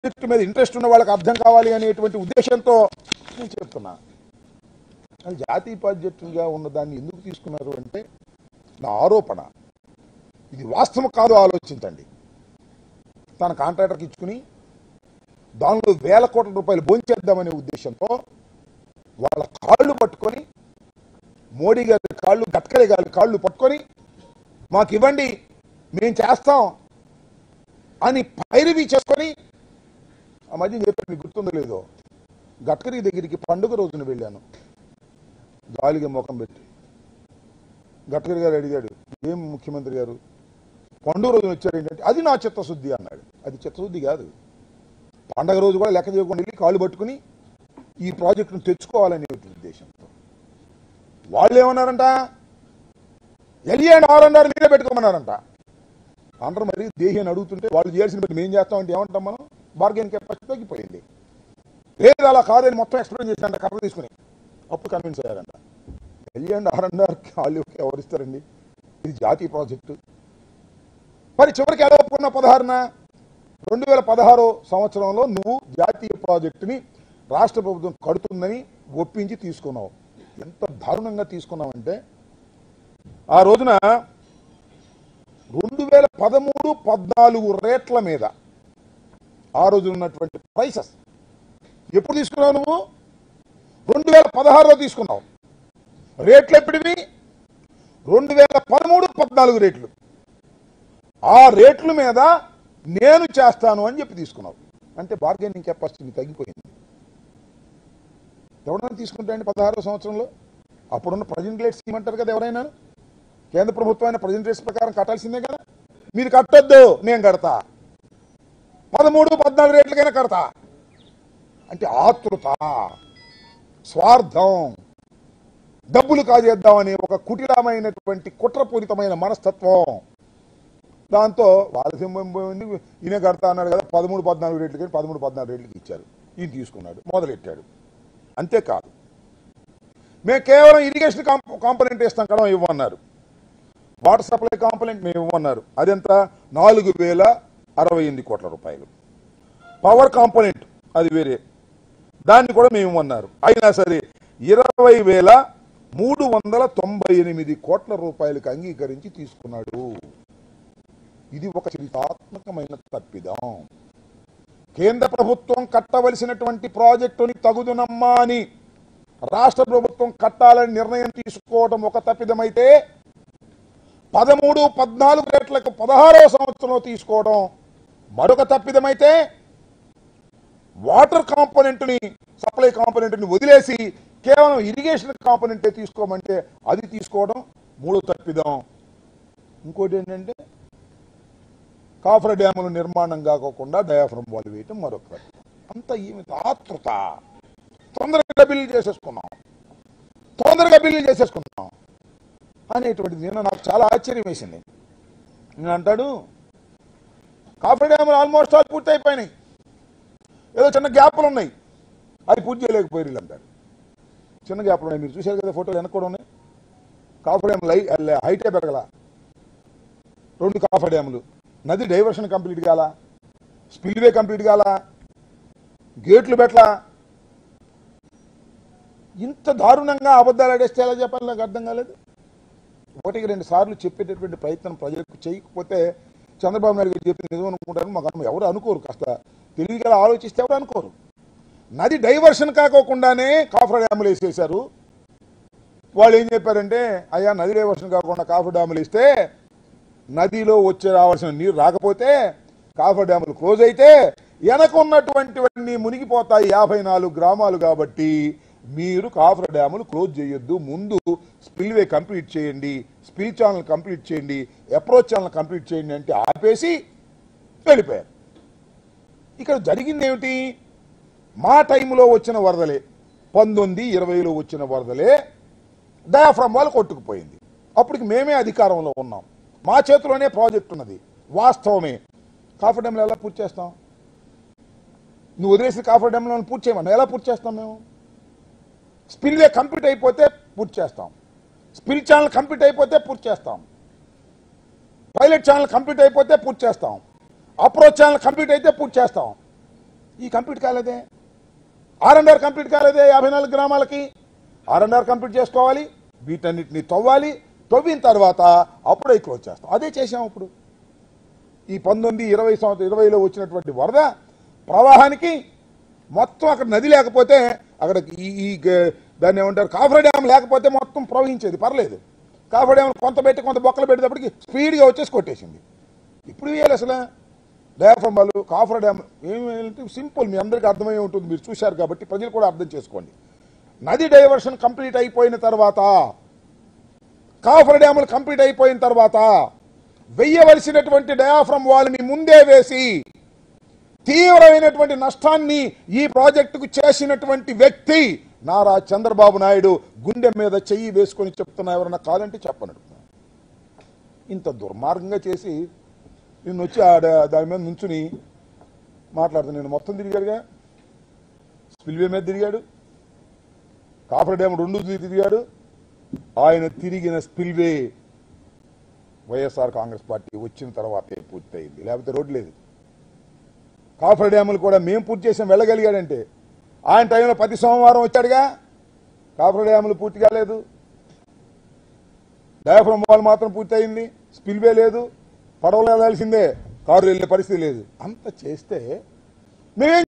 Project మీద interest ఉన్న వాళ్ళకి అర్థం కావాలి అనేటువంటి ఉద్దేశంతో నేను చెప్తున్నా అది జాతీయ ప్రాజెక్టుగా ఉన్న దాన్ని ఎందుకు తీసుకున్నారు అంటే నా ఆరోపణ ఇది వాస్తవం కాదు ఆలోచించండి తన కాంట్రాక్టర్కి ఇచ్చుకుని దానిలో వేల కోట్ల రూపాయలు భోంచేద్దామనే ఉద్దేశంతో వాళ్ళ కాళ్ళు పట్టుకొని మోడీ గారి కాళ్ళు గడ్కరీ గారి కాళ్ళు పట్టుకొని మాకు ఇవ్వండి మేము చేస్తాం అని పైరవి చేసుకొని ఆ మధ్య చెప్పాను మీకు గుర్తుందో లేదో గడ్కరీ దగ్గరికి పండుగ రోజున వెళ్ళాను గాలిగా ముఖం పెట్టి గడ్కరీ గారు అడిగాడు ఏం ముఖ్యమంత్రి గారు పండుగ రోజున వచ్చారు ఏంటంటే అది నా చిత్తశుద్ధి అన్నాడు అది చిత్తశుద్ధి కాదు పండగ రోజు కూడా లెక్క చేయకుండా వెళ్ళి కాళ్ళు పట్టుకుని ఈ ప్రాజెక్టును తెచ్చుకోవాలనే ఉద్దేశంతో వాళ్ళు ఏమన్నారంట ఎల్ఈ అండ్ ఆర్ అన్నారు మీరే పెట్టుకోమన్నారంట అంటారు మరి దేహి అని అడుగుతుంటే వాళ్ళు చేయాల్సిన బట్టి మేము చేస్తామంటే ఏమంటాం మనం బార్గెన్ కెపాసిటీ తగ్గిపోయింది లేదు అలా కాదని మొత్తం ఎక్స్ప్లెయిన్ చేశారంట కర్ర తీసుకుని అప్పుడు కన్విన్స్ అయ్యారంట ఎల్ఈ అండ్ ఆర్ అన్నారు వాళ్ళు ఎవరిస్తారండి ఇది జాతీయ ప్రాజెక్టు మరి చివరికి ఎలా ఒప్పుకున్న పదహారున రెండు వేల పదహారు సంవత్సరంలో నువ్వు జాతీయ ప్రాజెక్టుని రాష్ట్ర ప్రభుత్వం కడుతుందని ఒప్పించి తీసుకున్నావు ఎంత దారుణంగా తీసుకున్నావంటే ఆ రోజున రెండు వేల పదమూడు పద్నాలుగు రేట్ల మీద ఆ రోజు ఉన్నటువంటి ప్రైసెస్ ఎప్పుడు తీసుకున్నావు నువ్వు రెండు వేల పదహారులో తీసుకున్నావు రేట్లు ఎప్పుడివి రెండు వేల పదమూడు పద్నాలుగు రేట్లు ఆ రేట్ల మీద నేను చేస్తాను అని చెప్పి తీసుకున్నావు అంటే బార్గెనింగ్ కెపాసిటీ తగ్గిపోయింది ఎవరైనా తీసుకుంటాయండి పదహారో సంవత్సరంలో అప్పుడున్న ప్రజెంట్ రేట్స్ ఇవ్వమంటారు కదా ఎవరైనా కేంద్ర ప్రభుత్వం అయిన ప్రజెంట్ రేట్స్ ప్రకారం కట్టాల్సిందే కదా మీరు కట్టొద్దు నేను కడతా పదమూడు పద్నాలుగు రేట్లకైనా కడతా అంటే ఆతృత స్వార్థం డబ్బులు కాజేద్దామని ఒక కుటిలమైనటువంటి కుట్రపూరితమైన మనస్తత్వం దాంతో వాళ్ళ సింహం పోయింది ఈయన కడతా అన్నాడు కదా పదమూడు పద్నాలుగు రేట్లకి పదమూడు పద్నాలుగు రేట్లకి ఇచ్చారు ఈయన తీసుకున్నాడు మొదలెట్టాడు అంతేకాదు మేము కేవలం ఇరిగేషన్ కాంప కాంపనెంట్ ఇస్తాం కదా ఇవ్వన్నారు వాటర్ సప్లై కాంపనెంట్ మేము ఇవ్వన్నారు అదెంత నాలుగు వేల అరవై ఎనిమిది కోట్ల రూపాయలు పవర్ కాంపనెంట్ అది వేరే దాన్ని కూడా మేము ఇవ్వన్నారు అయినా సరే ఇరవై వేల మూడు వందల తొంభై ఎనిమిది కోట్ల రూపాయలకు అంగీకరించి తీసుకున్నాడు ఇది ఒక చరితాత్మకమైన తప్పిదం కేంద్ర ప్రభుత్వం కట్టవలసినటువంటి ప్రాజెక్టుని తగుదునమ్మా అని రాష్ట్ర ప్రభుత్వం కట్టాలని నిర్ణయం తీసుకోవడం ఒక తప్పిదమైతే పదమూడు పద్నాలుగు రేట్లకు పదహారవ సంవత్సరంలో తీసుకోవడం మరొక తప్పిదమైతే వాటర్ కాంపోనెంట్ని సప్లై కాంపోనెంట్ని వదిలేసి కేవలం ఇరిగేషన్ కాంపోనెంటే తీసుకోమంటే అది తీసుకోవడం మూడో తప్పిదం ఇంకోటి ఏంటంటే కాఫర్ డ్యాముల నిర్మాణం కాకోకుండా డయాఫ్రమ్ వాల్ వేయటం మరొక తప్పిదం. అంత ఏమి ఆతృత తొందరగా బిల్లు చేసేసుకున్నాం తొందరగా బిల్లు చేసేసుకున్నాం అనేటువంటిది నిన్న నాకు చాలా ఆశ్చర్యం వేసింది నేను అంటాడు కాఫర్ డ్యాములు ఆల్మోస్ట్ ఆల్ పూర్తి అయిపోయినాయి ఏదో చిన్న గ్యాప్లు ఉన్నాయి అది పూర్తి చేయలేకపోయారు వీళ్ళు అంటారు చిన్న గ్యాప్లు ఉన్నాయి మీరు చూశారు కదా ఫోటోలు వెనక కూడా ఉన్నాయి కాఫర్ డ్యామ్ లై హైటే పెరగల రెండు కాఫర్ డ్యాములు నది డైవర్షన్ కంప్లీట్ కాల స్పిల్వే కంప్లీట్ కాల గేట్లు పెట్టలా ఇంత దారుణంగా అబద్ధాలు ఆడేస్తే ఎలా చెప్పాలి నాకు అర్థం కాలేదు ఒకటికి రెండు సార్లు చెప్పేటటువంటి ప్రయత్నం ప్రజలకు చేయకపోతే చంద్రబాబు నాయుడు గారు చెప్పింది నిజం అనుకుంటారు మాకు అను- ఎవరు అనుకోరు కాస్త తెలివిగా ఆలోచిస్తే ఎవరు అనుకోరు నది డైవర్షన్ కాకోకుండానే కాఫర్ డ్యాములు వేసేశారు వాళ్ళు ఏం చెప్పారంటే అయ్యా నది డైవర్షన్ కాకుండా కాఫర్ డ్యాములు ఇస్తే నదిలో వచ్చే రావాల్సిన నీరు రాకపోతే కాఫర్ డ్యాములు క్లోజ్ అయితే వెనక ఉన్నటువంటివన్నీ మునిగిపోతాయి యాభై నాలుగు గ్రామాలు కాబట్టి మీరు కాఫర్ డ్యాములు క్లోజ్ చేయొద్దు ముందు స్పిల్వే కంప్లీట్ చేయండి స్పిల్ ఛానల్ కంప్లీట్ చేయండి అప్రోచ్ ఛానల్ కంప్లీట్ చేయండి అంటే ఆపేసి వెళ్ళిపోయారు ఇక్కడ జరిగింది ఏమిటి మా టైంలో వచ్చిన వరదలే పంతొమ్మిది ఇరవైలో వచ్చిన వరదలే డయాఫ్రమ్ వాళ్ళు కొట్టుకుపోయింది అప్పటికి మేమే అధికారంలో ఉన్నాం మా చేతిలోనే ప్రాజెక్ట్ ఉన్నది వాస్తవమే కాఫర్ డ్యామ్లో ఎలా పూర్తి చేస్తాం నువ్వు వదిలేసి కాఫర్ డ్యామ్లో పూర్తి చేయమన్నా ఎలా పూర్తి చేస్తాం మేము స్పిల్వే కంప్లీట్ అయిపోతే పూర్తి చేస్తాం స్పిల్ ఛానల్ కంప్లీట్ అయిపోతే పూర్తి చేస్తాం పైలట్ ఛానల్ కంప్లీట్ అయిపోతే పూర్తి చేస్తాం అప్రోచ్ ఛానల్ కంప్లీట్ అయితే పూర్తి చేస్తాం ఈ కంప్లీట్ కాలేదే ఆర్ అండ్ ఆర్ కంప్లీట్ కాలేదే యాభై నాలుగు గ్రామాలకి ఆర్ అండ్ ఆర్ కంప్లీట్ చేసుకోవాలి వీటన్నిటిని తవ్వాలి తవ్విన తర్వాత అప్పుడే క్లోజ్ చేస్తాం అదే చేసాం ఇప్పుడు ఈ పంతొమ్మిది ఇరవై సంవత్సరం ఇరవైలో వచ్చినటువంటి వరద ప్రవాహానికి మొత్తం అక్కడ నది లేకపోతే అక్కడ ఈ ఈ గ- దాన్ని ఏమంటారు కాఫర్ డ్యామ్ లేకపోతే మొత్తం ప్రవహించేది పర్లేదు కాఫర్ డ్యామ్ కొంత పెట్టి కొంత బొక్కలు పెట్టేటప్పటికి స్పీడ్గా వచ్చేసి కొట్టేసింది ఇప్పుడు వేయాలి అసలు డయాఫ్రమ్ వాళ్ళు కాఫర్ డ్యామ్ ఏమి సింపుల్ మీ అందరికీ అర్థమై ఉంటుంది మీరు చూశారు కాబట్టి ప్రజలు కూడా అర్థం చేసుకోండి నది డైవర్షన్ కంప్లీట్ అయిపోయిన తర్వాత కాఫర్ డ్యాములు కంప్లీట్ అయిపోయిన తర్వాత వెయ్యవలసినటువంటి డయాఫ్రమ్ వాళ్ళని ముందే వేసి తీవ్రమైనటువంటి నష్టాన్ని ఈ ప్రాజెక్టుకు చేసినటువంటి వ్యక్తి నారా చంద్రబాబు నాయుడు గుండె మీద చెయ్యి వేసుకొని చెప్తున్నా ఎవరన్నా కాదంటే చెప్పనడు ఇంత దుర్మార్గంగా చేసి నిన్ను వచ్చి ఆడ దాని మీద నుంచుని మాట్లాడుతున్నా నేను మొత్తం తిరిగాడుగా స్పిల్వే మీద తిరిగాడు కాఫర్ డ్యామ్ రెండు తిరిగాడు ఆయన తిరిగిన స్పిల్వే వైఎస్ఆర్ కాంగ్రెస్ పార్టీ వచ్చిన తర్వాతే పూర్తయింది లేకపోతే రోడ్డు లేదు కాఫర్ డ్యాములు కూడా మేము పూర్తి చేసాం వెళ్ళగలిగాడంటే ఆయన టైంలో ప్రతి సోమవారం వచ్చాడుగా కాఫర్ డ్యాములు పూర్తి కాలేదు డయాఫ్రమ్ వాల్ మాత్రం పూర్తి అయింది స్పిల్వే లేదు పడవలు వెళ్ళాల్సిందే కారు వెళ్ళే పరిస్థితి లేదు అంత చేస్తే మేమేం